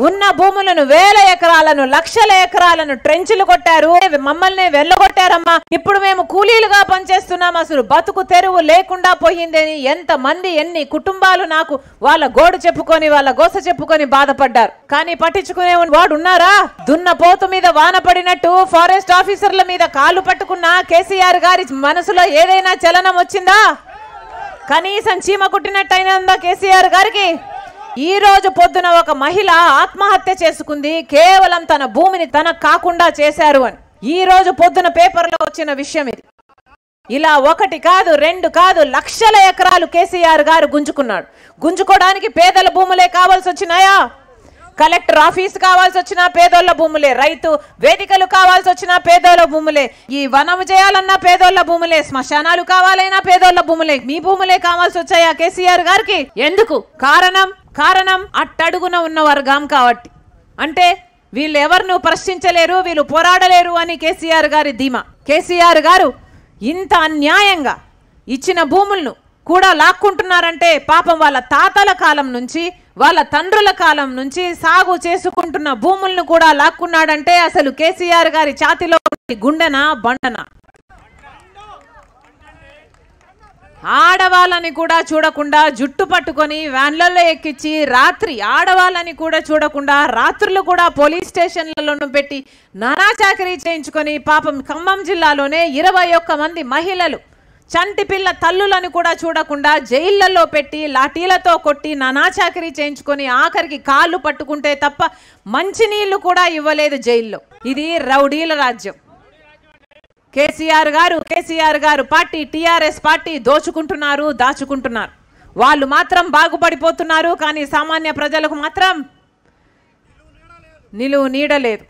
ఉన్న భూములను వేల ఎకరాలను లక్షల ఎకరాలను ట్రెంచులు కొట్టారు మమ్మల్ని వెళ్ళగొట్టారమ్మా ఇప్పుడు మేము కూలీలుగా పనిచేస్తున్నాం అసలు బతుకు తెరువు లేకుండా పోయిందని ఎంత మంది ఎన్ని కుటుంబాలు నాకు వాళ్ళ గోడు చెప్పుకొని వాళ్ళ గోస చెప్పుకొని బాధపడ్డారు కానీ పట్టించుకునే వాడు ఉన్నారా దున్న పోతు మీద వాన పడినట్టు ఫారెస్ట్ ఆఫీసర్ల మీద కాలు పట్టుకున్న కేసీఆర్ గారి మనసులో ఏదైనా చలనం వచ్చిందా కనీసం చీమ కుట్టినట్టయినా ఉందా కేసీఆర్ గారికి ఈ రోజు పొద్దున ఒక మహిళ ఆత్మహత్య చేసుకుంది కేవలం తన భూమిని తనకు కాకుండా చేశారు అని ఈ రోజు పొద్దున పేపర్లో వచ్చిన విషయం ఇది ఇలా ఒకటి కాదు రెండు కాదు లక్షల ఎకరాలు కేసీఆర్ గారు గుంజుకున్నాడు గుంజుకోవడానికి పేదల భూములే కావాల్సి వచ్చినాయా కలెక్టర్ ఆఫీస్ కావాల్సి వచ్చిన పేదోళ్ళ భూములే రైతు వేదికలు కావాల్సి వచ్చిన పేదోళ్ళ భూములే ఈ వనము చేయాలన్నా పేదోళ్ళ భూములే శ్మశానాలు కావాలైనా పేదోళ్ళ భూములే మీ భూములే కావాల్సి వచ్చాయా కేసీఆర్ గారికి ఎందుకు కారణం కారణం అట్టడుగున ఉన్న వర్గం కాబట్టి అంటే వీళ్ళు ఎవరిను ప్రశ్నించలేరు వీళ్ళు పోరాడలేరు అని కేసీఆర్ గారి ధీమా కేసీఆర్ గారు ఇంత అన్యాయంగా ఇచ్చిన భూములను కూడా లాక్కుంటున్నారంటే పాపం వాళ్ళ తాతల కాలం నుంచి వాళ్ళ తండ్రుల కాలం నుంచి సాగు చేసుకుంటున్న భూములను కూడా లాక్కున్నాడంటే అసలు కేసీఆర్ గారి ఛాతిలో గుండెన బండన ఆడవాళ్ళని కూడా చూడకుండా జుట్టు పట్టుకొని వ్యాన్లలో ఎక్కించి రాత్రి ఆడవాళ్ళని కూడా చూడకుండా రాత్రులు కూడా పోలీస్ స్టేషన్లలోనూ పెట్టి నానా చాకరీ చేయించుకొని పాపం ఖమ్మం జిల్లాలోనే ఇరవై ఒక్క మంది మహిళలు చంటి పిల్ల తల్లులను కూడా చూడకుండా జైళ్లలో పెట్టి లాఠీలతో కొట్టి నానా చాకరీ చేయించుకొని ఆఖరికి కాళ్ళు పట్టుకుంటే తప్ప మంచినీళ్లు కూడా ఇవ్వలేదు జైల్లో ఇది రౌడీల రాజ్యం కేసీఆర్ గారు కేసీఆర్ గారు పార్టీ టీఆర్ఎస్ పార్టీ దోచుకుంటున్నారు దాచుకుంటున్నారు వాళ్ళు మాత్రం బాగుపడిపోతున్నారు కానీ సామాన్య ప్రజలకు మాత్రం నిలువు నీడలేదు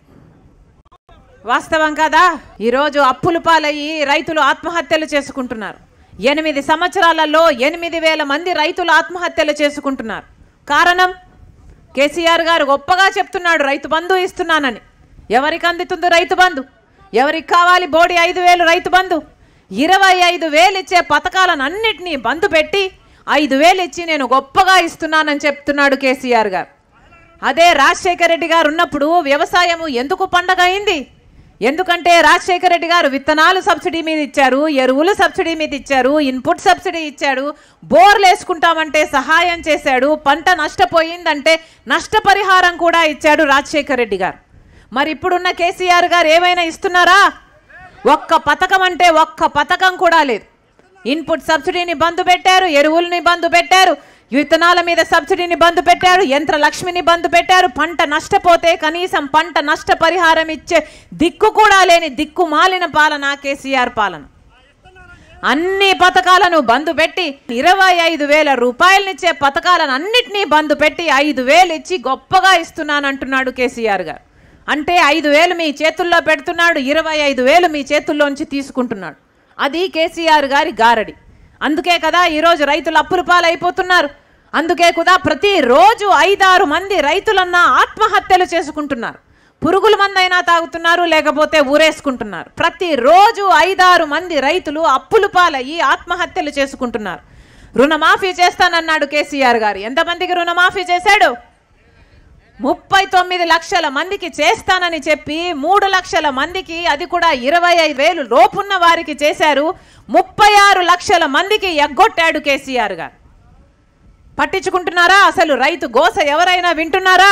వాస్తవం కదా ఈరోజు అప్పులు పాలయ్యి రైతులు ఆత్మహత్యలు చేసుకుంటున్నారు ఎనిమిది సంవత్సరాలలో ఎనిమిది వేల మంది రైతులు ఆత్మహత్యలు చేసుకుంటున్నారు కారణం కేసీఆర్ గారు గొప్పగా చెప్తున్నాడు రైతు బంధు ఇస్తున్నానని ఎవరికి అందుతుంది రైతు బంధు ఎవరికి కావాలి బోడి ఐదు వేలు రైతు బంధు ఇరవై ఐదు వేలు ఇచ్చే పథకాలను అన్నిటినీ బంధు పెట్టి ఐదు వేలు ఇచ్చి నేను గొప్పగా ఇస్తున్నానని చెప్తున్నాడు కేసీఆర్ గారు అదే రాజశేఖర రెడ్డి గారు ఉన్నప్పుడు వ్యవసాయము ఎందుకు పండగ అయింది ఎందుకంటే రాజశేఖర రెడ్డి గారు విత్తనాలు సబ్సిడీ మీద ఇచ్చారు ఎరువులు సబ్సిడీ మీద ఇచ్చారు ఇన్పుట్ సబ్సిడీ ఇచ్చాడు బోర్లు వేసుకుంటామంటే సహాయం చేశాడు పంట నష్టపోయిందంటే నష్టపరిహారం కూడా ఇచ్చాడు రాజశేఖర రెడ్డి గారు మరి ఇప్పుడున్న కేసీఆర్ గారు ఏమైనా ఇస్తున్నారా ఒక్క పథకం అంటే ఒక్క పథకం కూడా లేదు ఇన్పుట్ సబ్సిడీని బంద్ పెట్టారు ఎరువుల్ని బంద్ పెట్టారు విత్తనాల మీద సబ్సిడీని బంద్ పెట్టారు యంత్ర లక్ష్మిని బంద్ పెట్టారు పంట నష్టపోతే కనీసం పంట నష్ట పరిహారం ఇచ్చే దిక్కు కూడా లేని దిక్కు మాలిన పాలన కేసీఆర్ పాలన అన్ని పథకాలను బంద్ పెట్టి ఇరవై ఐదు వేల రూపాయలనిచ్చే పథకాలను అన్నిటినీ బంద్ పెట్టి ఐదు వేలు ఇచ్చి గొప్పగా ఇస్తున్నానంటున్నాడు కేసీఆర్ గారు అంటే ఐదు వేలు మీ చేతుల్లో పెడుతున్నాడు ఇరవై ఐదు వేలు మీ చేతుల్లోంచి తీసుకుంటున్నాడు అది కేసీఆర్ గారి గారడి అందుకే కదా ఈరోజు రైతులు అప్పుల పాలైపోతున్నారు అందుకే కూడా ప్రతిరోజు ఐదారు మంది రైతులన్నా ఆత్మహత్యలు చేసుకుంటున్నారు పురుగుల మందైనా తాగుతున్నారు లేకపోతే ఊరేసుకుంటున్నారు ప్రతిరోజు ఐదారు మంది రైతులు అప్పులు పాలయ్యి ఆత్మహత్యలు చేసుకుంటున్నారు రుణమాఫీ చేస్తానన్నాడు కేసీఆర్ గారు ఎంతమందికి రుణమాఫీ చేశాడు ముప్పై తొమ్మిది లక్షల మందికి చేస్తానని చెప్పి మూడు లక్షల మందికి అది కూడా ఇరవై ఐదు వేలు లోపున్న వారికి చేశారు ముప్పై ఆరు లక్షల మందికి ఎగ్గొట్టాడు కేసీఆర్ గారు పట్టించుకుంటున్నారా అసలు రైతు గోస ఎవరైనా వింటున్నారా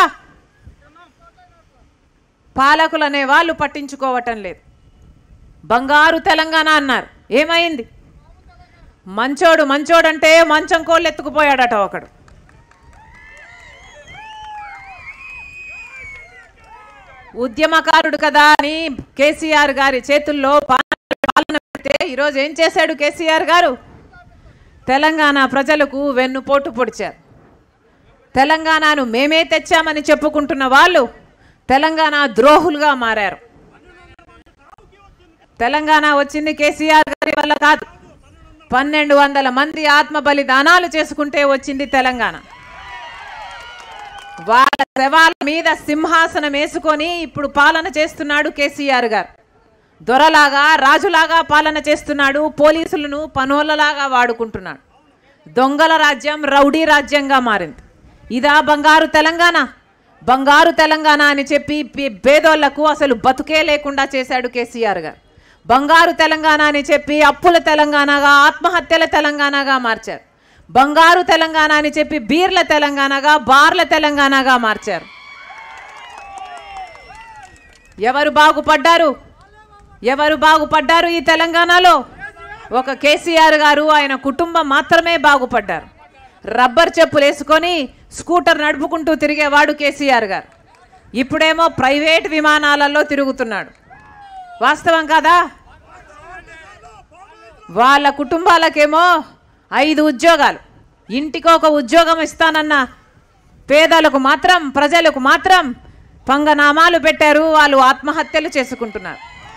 పాలకులు అనే వాళ్ళు పట్టించుకోవటం లేదు బంగారు తెలంగాణ అన్నారు ఏమైంది మంచోడు మంచోడంటే మంచం కోళ్ళు ఎత్తుకుపోయాడట ఒకడు ఉద్యమకారుడు కదా అని కేసీఆర్ గారి చేతుల్లో పాలన పాలన పెడితే ఈరోజు ఏం చేశాడు కేసీఆర్ గారు తెలంగాణ ప్రజలకు వెన్నుపోటు పొడిచారు తెలంగాణను మేమే తెచ్చామని చెప్పుకుంటున్న వాళ్ళు తెలంగాణ ద్రోహులుగా మారారు తెలంగాణ వచ్చింది కేసీఆర్ గారి వల్ల కాదు పన్నెండు వందల మంది ఆత్మ బలిదానాలు చేసుకుంటే వచ్చింది తెలంగాణ వాళ్ళ శవాల మీద సింహాసనం వేసుకొని ఇప్పుడు పాలన చేస్తున్నాడు కేసీఆర్ గారు దొరలాగా రాజులాగా పాలన చేస్తున్నాడు పోలీసులను పనోళ్ళలాగా వాడుకుంటున్నాడు దొంగల రాజ్యం రౌడీ రాజ్యంగా మారింది ఇదా బంగారు తెలంగాణ బంగారు తెలంగాణ అని చెప్పి పే- పేదోళ్లకు అసలు బతుకే లేకుండా చేశాడు కేసీఆర్ గారు బంగారు తెలంగాణ అని చెప్పి అప్పుల తెలంగాణగా ఆత్మహత్యల తెలంగాణగా మార్చారు బంగారు తెలంగాణ అని చెప్పి బీర్ల తెలంగాణగా బార్ల తెలంగాణగా మార్చారు ఎవరు బాగుపడ్డారు ఎవరు బాగుపడ్డారు ఈ తెలంగాణలో ఒక కేసీఆర్ గారు ఆయన కుటుంబం మాత్రమే బాగుపడ్డారు రబ్బర్ చెప్పులు వేసుకొని స్కూటర్ నడుపుకుంటూ తిరిగేవాడు కేసీఆర్ గారు ఇప్పుడేమో ప్రైవేట్ విమానాలలో తిరుగుతున్నాడు వాస్తవం కాదా వాళ్ళ కుటుంబాలకేమో ఐదు ఉద్యోగాలు ఇంటికి ఒక ఉద్యోగం ఇస్తానన్న పేదలకు మాత్రం ప్రజలకు మాత్రం పంగనామాలు పెట్టారు వాళ్ళు ఆత్మహత్యలు చేసుకుంటున్నారు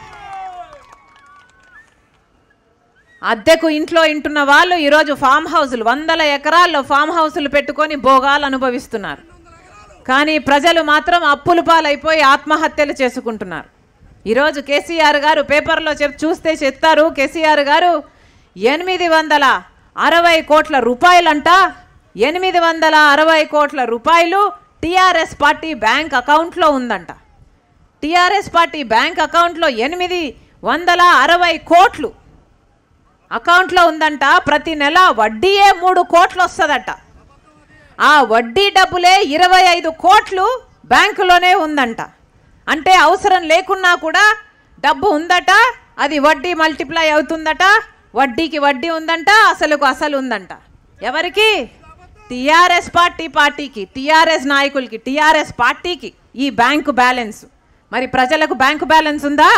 అద్దెకు ఇంట్లో ఇంటున్న వాళ్ళు ఈరోజు ఫామ్ హౌసులు వందల ఎకరాల్లో ఫామ్ హౌసులు పెట్టుకొని భోగాలు అనుభవిస్తున్నారు కానీ ప్రజలు మాత్రం అప్పుల పాలైపోయి ఆత్మహత్యలు చేసుకుంటున్నారు ఈరోజు కేసీఆర్ గారు పేపర్లో చెప్ చూస్తే చెప్తారు కేసీఆర్ గారు ఎనిమిది వందల అరవై కోట్ల రూపాయలంట ఎనిమిది వందల అరవై కోట్ల రూపాయలు టీఆర్ఎస్ పార్టీ బ్యాంక్ అకౌంట్లో ఉందంట టీఆర్ఎస్ పార్టీ బ్యాంక్ అకౌంట్లో ఎనిమిది వందల అరవై కోట్లు అకౌంట్లో ఉందంట ప్రతి నెల వడ్డీయే మూడు కోట్లు వస్తుందట ఆ వడ్డీ డబ్బులే ఇరవై ఐదు కోట్లు బ్యాంకులోనే ఉందంట అంటే అవసరం లేకున్నా కూడా డబ్బు ఉందట అది వడ్డీ మల్టిప్లై అవుతుందట వడ్డీకి వడ్డీ ఉందంట అసలుకు అసలు ఉందంట ఎవరికి టిఆర్ఎస్ పార్టీ పార్టీకి టిఆర్ఎస్ నాయకులకి టిఆర్ఎస్ పార్టీకి ఈ బ్యాంకు బ్యాలెన్స్ మరి ప్రజలకు బ్యాంకు బ్యాలెన్స్ ఉందా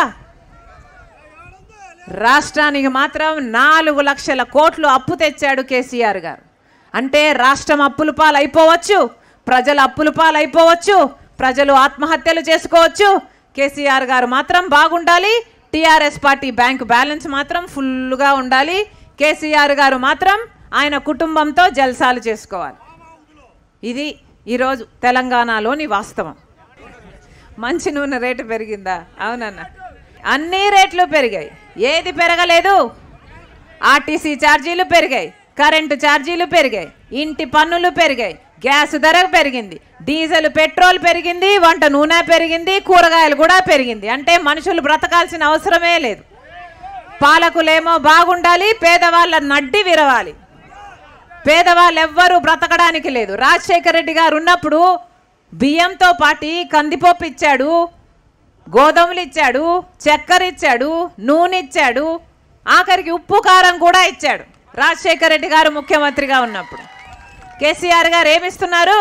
రాష్ట్రానికి మాత్రం నాలుగు లక్షల కోట్లు అప్పు తెచ్చాడు కేసీఆర్ గారు అంటే రాష్ట్రం అప్పుల పాలు అయిపోవచ్చు ప్రజలు అప్పుల పాలు అయిపోవచ్చు ప్రజలు ఆత్మహత్యలు చేసుకోవచ్చు కేసీఆర్ గారు మాత్రం బాగుండాలి టీఆర్ఎస్ పార్టీ బ్యాంక్ బ్యాలెన్స్ మాత్రం ఫుల్గా ఉండాలి కేసీఆర్ గారు మాత్రం ఆయన కుటుంబంతో జల్సాలు చేసుకోవాలి ఇది ఈరోజు తెలంగాణలోని వాస్తవం మంచి నూనె రేటు పెరిగిందా అవునన్న అన్ని రేట్లు పెరిగాయి ఏది పెరగలేదు ఆర్టీసీ ఛార్జీలు పెరిగాయి కరెంటు ఛార్జీలు పెరిగాయి ఇంటి పన్నులు పెరిగాయి గ్యాస్ ధర పెరిగింది డీజిల్ పెట్రోల్ పెరిగింది వంట నూనె పెరిగింది కూరగాయలు కూడా పెరిగింది అంటే మనుషులు బ్రతకాల్సిన అవసరమే లేదు పాలకులేమో బాగుండాలి పేదవాళ్ళ నడ్డి విరవాలి పేదవాళ్ళు ఎవ్వరూ బ్రతకడానికి లేదు రాజశేఖర రెడ్డి గారు ఉన్నప్పుడు బియ్యంతో పాటి కందిపప్పు ఇచ్చాడు గోధుమలు ఇచ్చాడు చక్కెర ఇచ్చాడు నూనె ఇచ్చాడు ఆఖరికి ఉప్పు కారం కూడా ఇచ్చాడు రాజశేఖర రెడ్డి గారు ముఖ్యమంత్రిగా ఉన్నప్పుడు కేసీఆర్ గారు ఏమిస్తున్నారు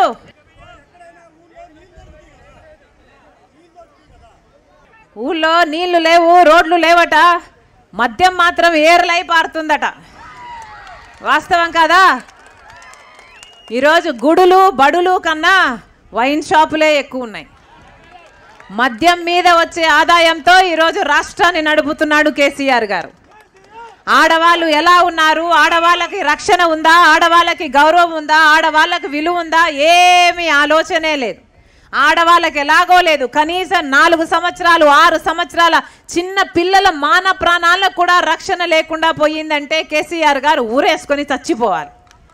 ఊళ్ళో నీళ్లు లేవు రోడ్లు లేవట మద్యం మాత్రం ఏర్లై పారుతుందట వాస్తవం కాదా ఈరోజు గుడులు బడులు కన్నా వైన్ షాపులే ఎక్కువ ఉన్నాయి మద్యం మీద వచ్చే ఆదాయంతో ఈరోజు రాష్ట్రాన్ని నడుపుతున్నాడు కేసీఆర్ గారు ఆడవాళ్ళు ఎలా ఉన్నారు ఆడవాళ్ళకి రక్షణ ఉందా ఆడవాళ్ళకి గౌరవం ఉందా ఆడవాళ్ళకి విలువ ఉందా ఏమీ ఆలోచనే లేదు ఆడవాళ్ళకి ఎలాగో లేదు కనీసం నాలుగు సంవత్సరాలు ఆరు సంవత్సరాల చిన్న పిల్లల మాన ప్రాణాలకు కూడా రక్షణ లేకుండా పోయిందంటే కేసీఆర్ గారు ఊరేసుకొని చచ్చిపోవాలి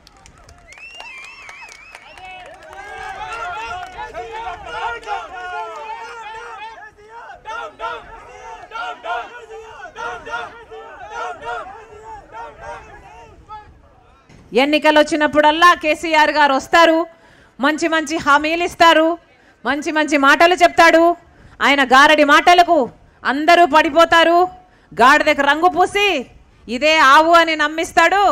ఎన్నికలు వచ్చినప్పుడల్లా కేసీఆర్ గారు వస్తారు మంచి మంచి హామీలు ఇస్తారు మంచి మంచి మాటలు చెప్తాడు ఆయన గారడి మాటలకు అందరూ పడిపోతారు గాడిదకు రంగు పూసి ఇదే ఆవు అని నమ్మిస్తాడు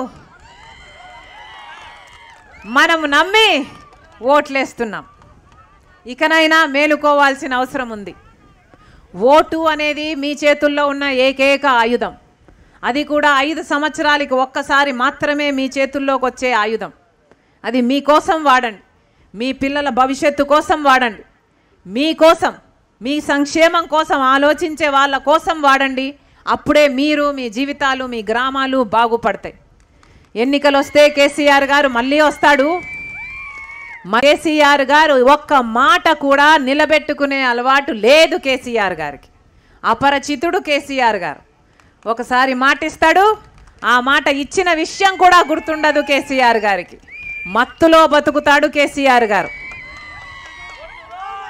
మనం నమ్మి ఓట్లేస్తున్నాం ఇకనైనా మేలుకోవాల్సిన అవసరం ఉంది ఓటు అనేది మీ చేతుల్లో ఉన్న ఏకైక ఆయుధం అది కూడా ఐదు సంవత్సరాలకి ఒక్కసారి మాత్రమే మీ చేతుల్లోకి వచ్చే ఆయుధం అది మీకోసం వాడండి మీ పిల్లల భవిష్యత్తు కోసం వాడండి మీకోసం మీ సంక్షేమం కోసం ఆలోచించే వాళ్ళ కోసం వాడండి అప్పుడే మీరు మీ జీవితాలు మీ గ్రామాలు బాగుపడతాయి ఎన్నికలు వస్తే కేసీఆర్ గారు మళ్ళీ వస్తాడు కేసీఆర్ గారు ఒక్క మాట కూడా నిలబెట్టుకునే అలవాటు లేదు కేసీఆర్ గారికి అపరిచితుడు కేసీఆర్ గారు ఒకసారి మాట ఇస్తాడు ఆ మాట ఇచ్చిన విషయం కూడా గుర్తుండదు కేసీఆర్ గారికి మత్తులో బతుకుతాడు కేసీఆర్ గారు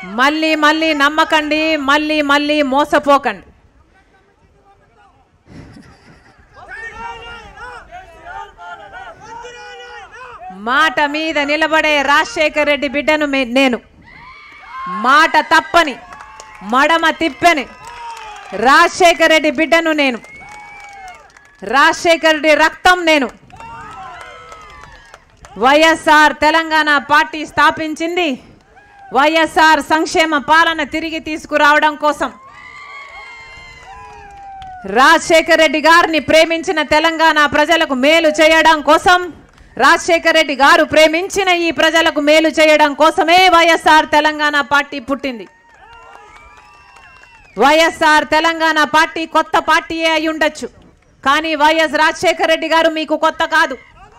మళ్ళీ మళ్ళీ నమ్మకండి మళ్ళీ మళ్ళీ మోసపోకండి మాట మీద నిలబడే రాజశేఖర్ రెడ్డి బిడ్డను మే- నేను మాట తప్పని మడమ తిప్పని రాజశేఖర్ రెడ్డి బిడ్డను నేను రాజశేఖర్ రెడ్డి రక్తం నేను వైఎస్ఆర్ తెలంగాణ పార్టీ స్థాపించింది వైఎస్ఆర్ సంక్షేమ పాలన తిరిగి తీసుకురావడం కోసం రాజశేఖర్ రెడ్డి గారిని ప్రేమించిన తెలంగాణ ప్రజలకు మేలు చేయడం కోసం రాజశేఖర్ రెడ్డి గారు ప్రేమించిన ఈ ప్రజలకు మేలు చేయడం కోసమే వైఎస్ఆర్ తెలంగాణ పార్టీ పుట్టింది వైఎస్ఆర్ తెలంగాణ పార్టీ కొత్త పార్టీయే అయి ఉండొచ్చు కానీ వైఎస్ రాజశేఖర్ రెడ్డి గారు మీకు కొత్త కాదు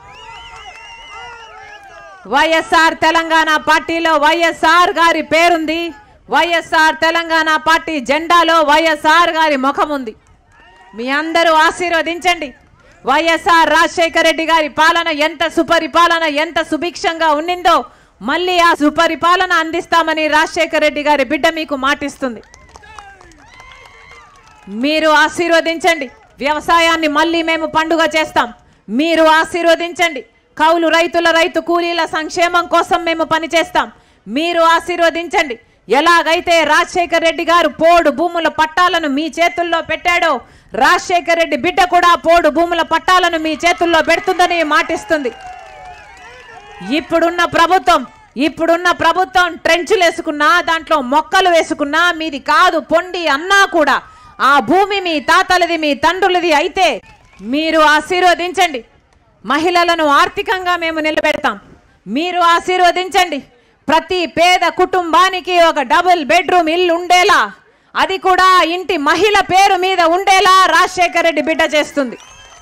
వైఎస్ఆర్ తెలంగాణ పార్టీలో వైఎస్ఆర్ గారి పేరుంది వైఎస్ఆర్ తెలంగాణ పార్టీ జెండాలో వైఎస్ఆర్ గారి ముఖం ఉంది మీ అందరూ ఆశీర్వదించండి వైఎస్ఆర్ రాజశేఖర రెడ్డి గారి పాలన ఎంత సుపరిపాలన ఎంత సుభిక్షంగా ఉన్నిందో మళ్ళీ ఆ సుపరిపాలన అందిస్తామని రాజశేఖర రెడ్డి గారి బిడ్డ మీకు మాటిస్తుంది మీరు ఆశీర్వదించండి వ్యవసాయాన్ని మళ్ళీ మేము పండుగ చేస్తాం మీరు ఆశీర్వదించండి కౌలు రైతుల రైతు కూలీల సంక్షేమం కోసం మేము పనిచేస్తాం మీరు ఆశీర్వదించండి ఎలాగైతే రాజశేఖర్ రెడ్డి గారు పోడు భూముల పట్టాలను మీ చేతుల్లో పెట్టాడో రాజశేఖర్ రెడ్డి బిడ్డ కూడా పోడు భూముల పట్టాలను మీ చేతుల్లో పెడుతుందని మాటిస్తుంది ఇప్పుడున్న ప్రభుత్వం ఇప్పుడున్న ప్రభుత్వం ట్రెంచులు వేసుకున్నా దాంట్లో మొక్కలు వేసుకున్నా మీది కాదు పొండి అన్నా కూడా ఆ భూమి మీ తాతలది మీ తండ్రులది అయితే మీరు ఆశీర్వదించండి మహిళలను ఆర్థికంగా మేము నిలబెడతాం మీరు ఆశీర్వదించండి ప్రతి పేద కుటుంబానికి ఒక డబుల్ బెడ్రూమ్ ఇల్లు ఉండేలా అది కూడా ఆ ఇంటి మహిళ పేరు మీద ఉండేలా రాజశేఖర రెడ్డి బిడ్డ చేస్తుంది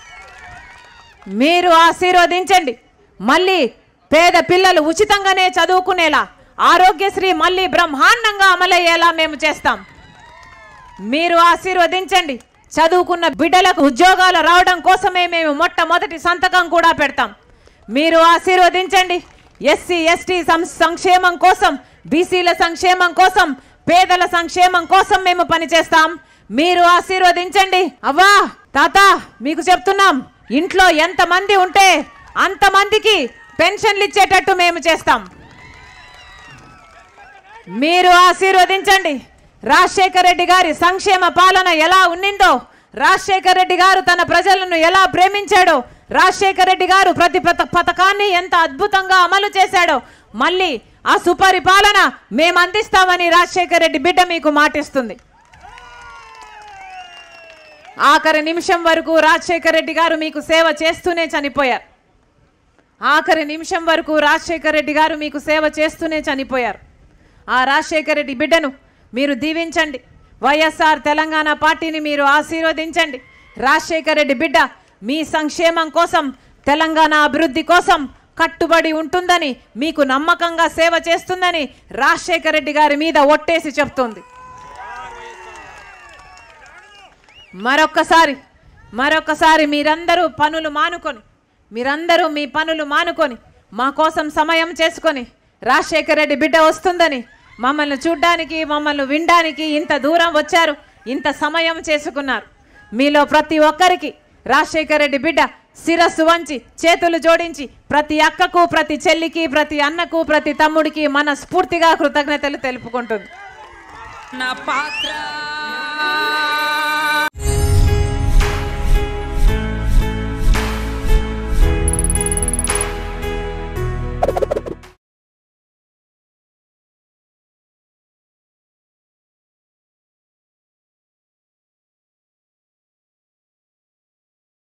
మీరు ఆశీర్వదించండి మళ్ళీ పేద పిల్లలు ఉచితంగానే చదువుకునేలా ఆరోగ్యశ్రీ మళ్ళీ బ్రహ్మాండంగా అమలయ్యేలా మేము చేస్తాం మీరు ఆశీర్వదించండి చదువుకున్న బిడ్డలకు ఉద్యోగాలు రావడం కోసమే మేము మొట్టమొదటి సంతకం కూడా పెడతాం మీరు ఆశీర్వదించండి ఎస్సీ ఎస్టీ సంక్షేమం కోసం బీసీల సంక్షేమం కోసం పేదల సంక్షేమం కోసం మేము పనిచేస్తాం మీరు ఆశీర్వదించండి అవ్వా తాత మీకు చెప్తున్నాం ఇంట్లో ఎంతమంది ఉంటే అంతమందికి పెన్షన్లు ఇచ్చేటట్టు మేము చేస్తాం మీరు ఆశీర్వదించండి రాజశేఖర రెడ్డి గారి సంక్షేమ పాలన ఎలా ఉన్నిందో రాజశేఖర రెడ్డి గారు తన ప్రజలను ఎలా ప్రేమించాడో రాజశేఖర రెడ్డి గారు ప్రతి పథ- పథకాన్ని ఎంత అద్భుతంగా అమలు చేశాడో మళ్ళీ ఆ సుపరిపాలన మేము అందిస్తామని రాజశేఖర రెడ్డి బిడ్డ మీకు మాటిస్తుంది ఆఖరి నిమిషం వరకు రాజశేఖర రెడ్డి గారు మీకు సేవ చేస్తూనే చనిపోయారు ఆఖరి నిమిషం వరకు రాజశేఖర రెడ్డి గారు మీకు సేవ చేస్తూనే చనిపోయారు ఆ రాజశేఖర రెడ్డి బిడ్డను మీరు దీవించండి వైఎస్ఆర్ తెలంగాణ పార్టీని మీరు ఆశీర్వదించండి రాజశేఖర రెడ్డి బిడ్డ మీ సంక్షేమం కోసం తెలంగాణ అభివృద్ధి కోసం కట్టుబడి ఉంటుందని మీకు నమ్మకంగా సేవ చేస్తుందని రాజశేఖర రెడ్డి గారి మీద ఒట్టేసి చెప్తుంది మరొక్కసారి మరొక్కసారి మీరందరూ పనులు మానుకొని మీరందరూ మీ పనులు మానుకొని మా కోసం సమయం చేసుకొని రాజశేఖర రెడ్డి బిడ్డ వస్తుందని మమ్మల్ని చూడ్డానికి మమ్మల్ని వినడానికి ఇంత దూరం వచ్చారు ఇంత సమయం చేసుకున్నారు మీలో ప్రతి ఒక్కరికి రాజశేఖర రెడ్డి బిడ్డ శిరస్సు వంచి చేతులు జోడించి ప్రతి అక్కకు ప్రతి చెల్లికి ప్రతి అన్నకు ప్రతి తమ్ముడికి మనస్ఫూర్తిగా కృతజ్ఞతలు తెలుపుకుంటుంది నా పాత్ర